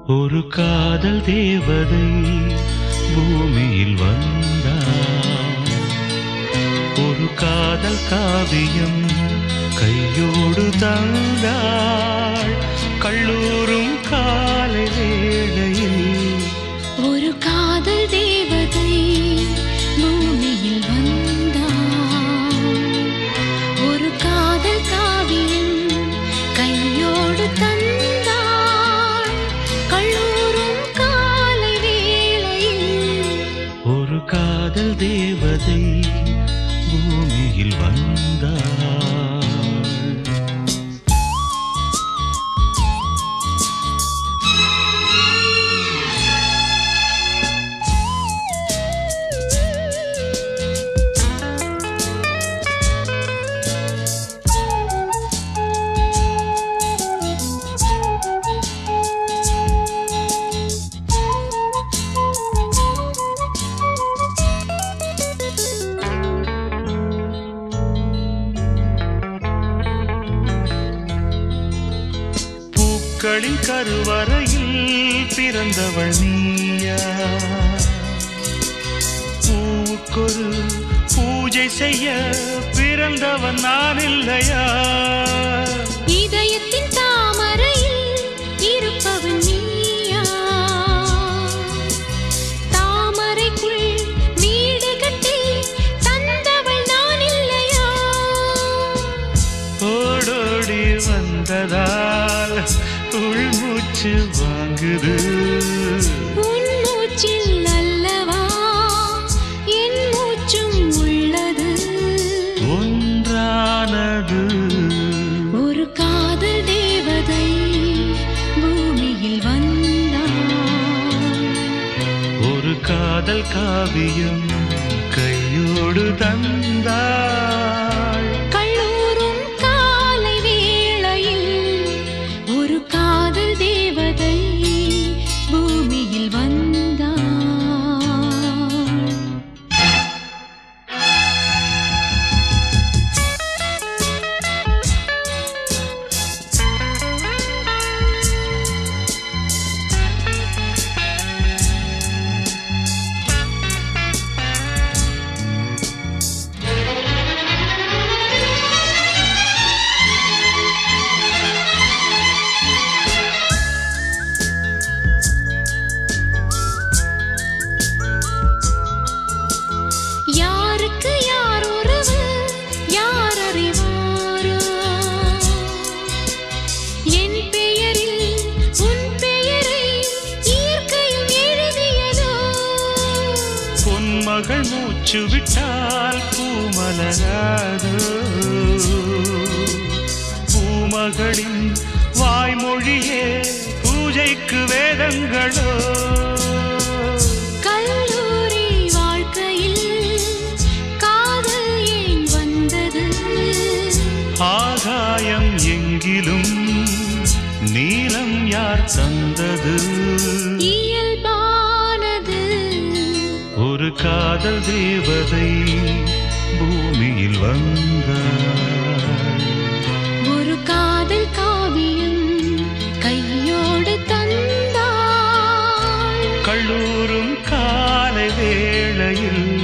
ஒரு காதல் தேவதை பூமியில் வந்தார் ஒரு காதல் காவியம் கையோடு தந்தாள் கல்லூரும் காலை வேளையில் ஒரு காதல் தேவதை பூமியில் வந்தாள் ஒரு காதல் காவியம் கையோடு தந்தாள் கல்லூரும் காலை வேளையில் ஒரு காதல் தேவதை பூமியில் வந்தாள் பூக்களின் கருவறையில் பிறந்தவள் நீயா பூவுக்கொரு பூஜை செய்ய பிறந்தவன் நான் இல்லையா இதயத்தின் தாமரையில் இருப்பவன் நீயா தாமரைக்குள் வீடு கட்டி தந்தவள் நான் இல்லையா ஓடோடி வந்ததால் உள்மூச்சு வாங்குது உன் மூச்சில் அல்லவா என் மூச்சும் உள்ளது ஒன்றானது ஒரு காதல் தேவதை பூமியில் வந்தாள் ஒரு காதல் காவியம் கையோடு தந்தாள் கல்லூரும் காலை வேளையில் ஒரு காதல் தேவதை பூமியில் வந்தாள் யாருக்கு யார் உறவு யார் அறிவாரோ என் பெயரில் உன் பெயரை இயற்கையும் எழுதியதோ பொன்மகள் மூச்சு விட்டால் பூமலராது பூமகளின் வாய்மொழியே பூஜைக்கு வேதங்களோ கல்லூரி வாழ்க்கையில் காதல் ஏன் வந்தது ஆகாயம் எங்கிலும் நீலம் யார் தந்தது இயல்பானது ஒரு காதல் தேவதை பூமியில் வந்தாள் ஒரு காதல் காவியம் கையோடு தந்தாள் கல்லூரும் காலை வேளையில்